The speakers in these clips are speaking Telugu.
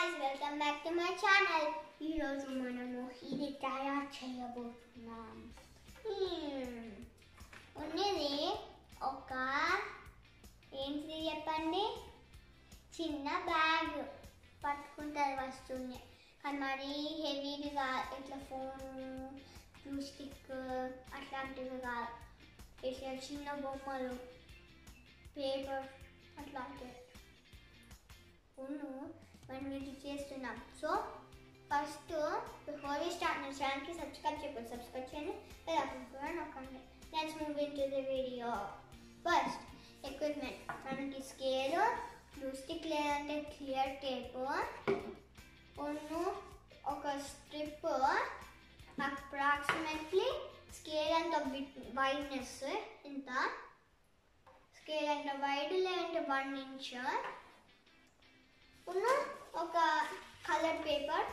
Guys welcome back to my channel ఈరోజు మనము ఇది తయారు చేయబోతున్నాం Hmm. ఉన్నది ఒక ఏంటిది చెప్పండి చిన్న బ్యాగ్ పట్టుకుంటుంది వస్తువుని కానీ మరి హెవీగా ఇట్లా ఫోన్ బ్లూ స్టిక్ అట్లాంటివి కాదు ఇట్లా చిన్న బొమ్మలు పేపర్ అట్లాంటివి అవును మనం ఇది చేస్తున్నాం so first before we start నా ఛానల్కి సబ్స్క్రైబ్ చేయకపోతే సబ్స్క్రైబ్ చేయండి లేదా కూడా నొక్కండి let's move into the video first equipment మనకి స్కేల్ బ్లూ స్టిక్ లేదంటే క్లియర్ టేప్ ఒన్ను ఒక స్ట్రిప్ అప్రాక్సిమేట్లీ స్కేల్ అంత వైడ్నెస్ ఇంత స్కేల్ అంటే వైడ్ లేదంటే వన్ ఇంచ్ ఉన్న ఒక colour paper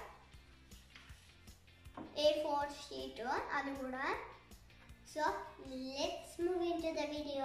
A four sheet అది కూడా so let's move into the video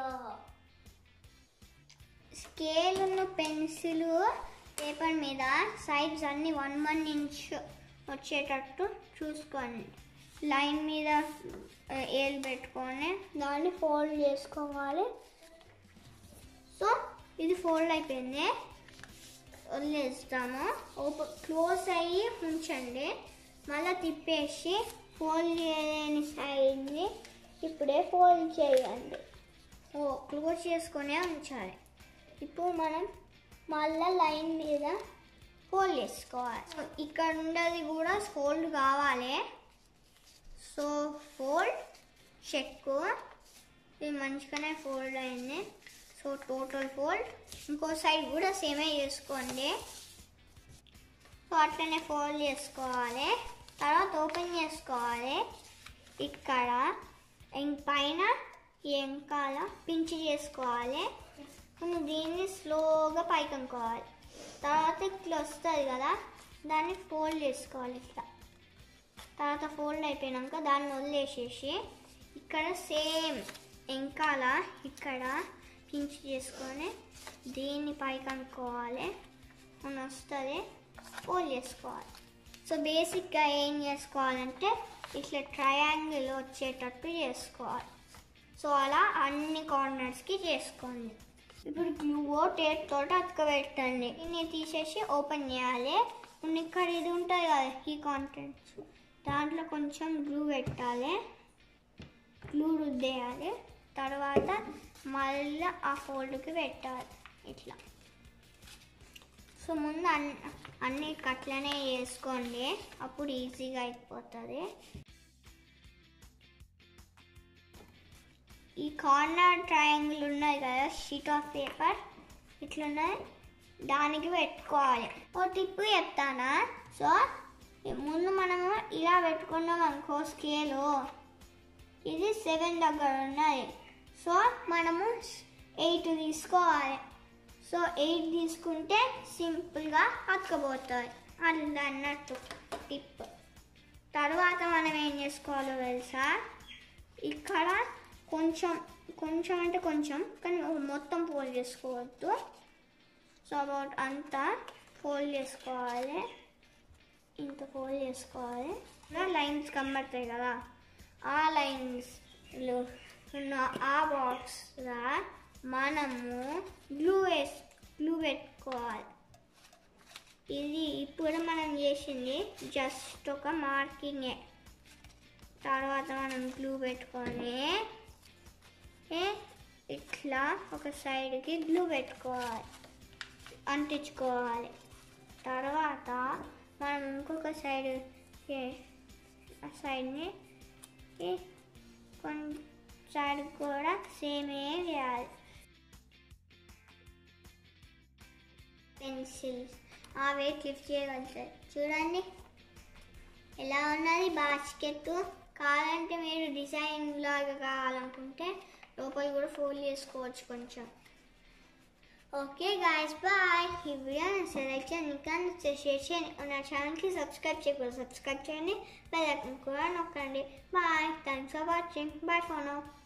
scale ఉన్న పెన్సిల్ పేపర్ మీద సైడ్స్ అన్ని వన్ వన్ ఇంచ్ వచ్చేటట్టు చూసుకోండి లైన్ మీద ఆ, ఏలు పెట్టుకొని దాన్ని ఫోల్డ్ చేసుకోవాలి సో ఇది ఫోల్డ్ అయిపోయింది వదిలేస్తాము ఓపెన్ క్లోజ్ అయ్యి ఉంచండి మళ్ళీ తిప్పేసి ఫోల్డ్ చేయలేని సైడ్ని ఇప్పుడే ఫోల్డ్ చేయండి ఓ క్లోజ్ చేసుకునే ఉంచాలి ఇప్పుడు మనం మళ్ళీ లైన్ మీద ఫోల్డ్ చేసుకోవాలి సో ఇక్కడ ఉండేది కూడా ఫోల్డ్ కావాలి సో ఫోల్డ్ చెక్ ఇది మంచిగానే ఫోల్డ్ అయింది సో టోటల్ ఫోల్డ్ ఇంకో సైడ్ కూడా సేమే చేసుకోండి సో అట్లనే ఫోల్డ్ చేసుకోవాలి తర్వాత ఓపెన్ చేసుకోవాలి ఇక్కడ ఇం- పైన ఈ వెనకాల పించి చేసుకోవాలి మనం దీన్ని స్లోగా పైకి అనుకోవాలి తర్వాత ఇట్లా వస్తుంది కదా దాన్ని ఫోల్డ్ చేసుకోవాలి ఇట్లా తర్వాత ఫోల్డ్ అయిపోయినాక దాన్ని వదిలేసేసి ఇక్కడ సేమ్ వెనకాల ఇక్కడ పించ్ చేసుకొని దీన్ని పైకి అనుకోవాలి అని వస్తుంది ఫోల్డ్ చేసుకోవాలి సో బేసిక్గా ఏం చేసుకోవాలంటే ఇట్లా ట్రయాంగిల్ వచ్చేటట్టు చేసుకోవాలి సో అలా అన్ని కార్నర్స్కి చేసుకోండి ఇప్పుడు గ్లూ టేప్ తోటి అతకబెట్టండి దీన్ని తీసేసి ఓపెన్ చేయాలి ఇప్పుడు ఇక్కడ ఇది ఉంటుంది కదా ఈ కాంటెంట్స్ దాంట్లో కొంచెం గ్లూ పెట్టాలి గ్లూ రుద్దేయాలి తర్వాత మళ్ళీ ఆ ఫోల్డ్కి పెట్టాలి ఇట్లా సో ముందు అన్ని అన్ని అట్లనే చేసుకోండి అప్పుడు ఈజీగా అయిపోతుంది ఈ కార్నర్ ట్రయాంగిల్ ఉన్నాయి కదా షీట్ ఆఫ్ పేపర్ ఇట్లున్నాయి దానికి పెట్టుకోవాలి ఓ టిప్పు చెప్తానా సో ముందు మనము ఇలా పెట్టుకున్నాం అనుకో స్కేలు ఇది సెవెన్ దగ్గర ఉన్నాయి సో మనము ఎయిట్ తీసుకోవాలి సో ఎయిట్ తీసుకుంటే సింపుల్గా అతకపోతుంది అలా అన్నట్టు టిప్ తర్వాత మనం ఏం చేసుకోవాలో తెలుసా ఇక్కడ కొంచెం కొంచెం అంటే కొంచెం కానీ మొత్తం ఫోల్డ్ చేసుకోవద్దు సో అబౌట్ అంతా ఫోల్డ్ చేసుకోవాలి ఇంత ఫోల్డ్ చేసుకోవాలి లైన్స్ కనబడతాయి కదా ఆ లైన్స్లో ఉన్న ఆ బాక్స్లో మనము గ్లూ వేసి గ్లూ పెట్టుకోవాలి ఇది ఇప్పుడు మనం చేసింది జస్ట్ ఒక మార్కింగే తర్వాత మనం గ్లూ పెట్టుకొని ఏ, ఇట్లా ఒక సైడ్కి గ్లూ పెట్టుకోవాలి అంటించుకోవాలి తర్వాత మనం ఇంకొక సైడ్ ఆ సైడ్ని ఈ కొంచెం సైడ్ కూడా సేమే వేయాలి పెన్సిల్స్ ఆ వెయిట్ లిఫ్ట్ చేయగలుగుతాయి చూడండి ఎలా ఉన్నది బాస్కెట్ కావాలంటే మీరు డిజైన్ లాగా కావాలనుకుంటే లోపల కూడా ఫోల్డ్ చేసుకోవచ్చు కొంచెం ఓకే గాయస్ బాయ్ ఈ వీడియో సెలెక్ట్ చేయండి ఇంకా షేర్ చేయండి నా ఛానల్కి సబ్స్క్రైబ్ చేయకూడదు సబ్స్క్రైబ్ చేయండి బెల్ ఐకాన్ కూడా నొక్కండి bye thanks for watching bye phone